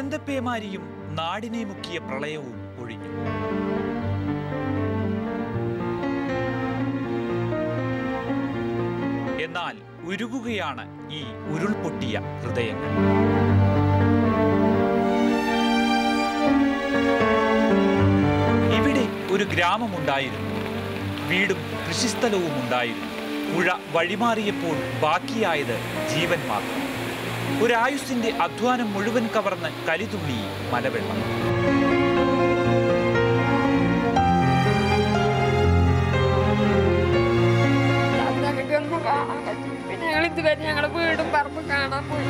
ദുരന്തപ്പേമാരിയും നാടിനെ മുക്കിയ പ്രളയവും ഒഴിഞ്ഞു എന്നാൽ ഉരുകുകയാണ് ഈ ഉരുൾപൊട്ടിയ ഹൃദയങ്ങൾ ഇവിടെ ഒരു ഗ്രാമമുണ്ടായിരുന്നു വീടും കൃഷിസ്ഥലവും ഉണ്ടായിരുന്നു പുഴ വഴിമാറിയപ്പോൾ ബാക്കിയായത് ജീവൻ മാത്രം ഒരായുസിന്റെ അധ്വാനം മുഴുവൻ കവർന്ന് കലിതുള്ളി മലവെള്ളം അത് ഞങ്ങൾക്കൊന്നും കാണാൻ പറ്റില്ല പിന്നെ ഞങ്ങൾ ഇതുവരെ ഞങ്ങളുടെ വീടും പറമ്പും കാണാൻ പോയി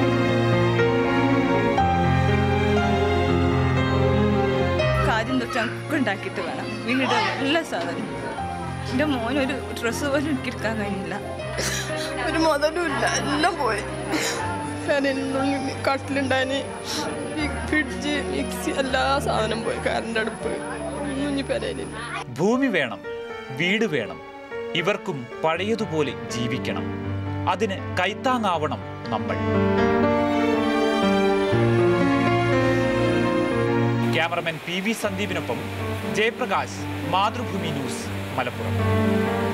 കാര്യം തൊട്ട് ഞങ്ങൾക്ക് ഉണ്ടാക്കിയിട്ട് വേണം വീട് എല്ലാ സാധനം എൻ്റെ മോനൊരു ഡ്രസ്സ് പോലും എനിക്ക് എടുക്കാൻ കഴിഞ്ഞില്ല ഒരു മുതലും ഇല്ല എല്ലാം പോയി ഫാനിനുള്ളിൽ കട്ടിലുണ്ടായിന് ഫ്രിഡ്ജ് മിക്സി എല്ലാ സാധനം പോയി കറണ്ട് അടുപ്പ് ഒന്നും ഇനി പെരയിലില്ല ഭൂമി വേണം വീട് വേണം ഇവർക്കും പഴയതുപോലെ ജീവിക്കണം അതിന് കൈത്താങ്ങാവണം നമ്മൾ ക്യാമറമാൻ പി വി സന്ദീപിനൊപ്പം ജയപ്രകാശ് മാതൃഭൂമി ന്യൂസ് മലപ്പുറം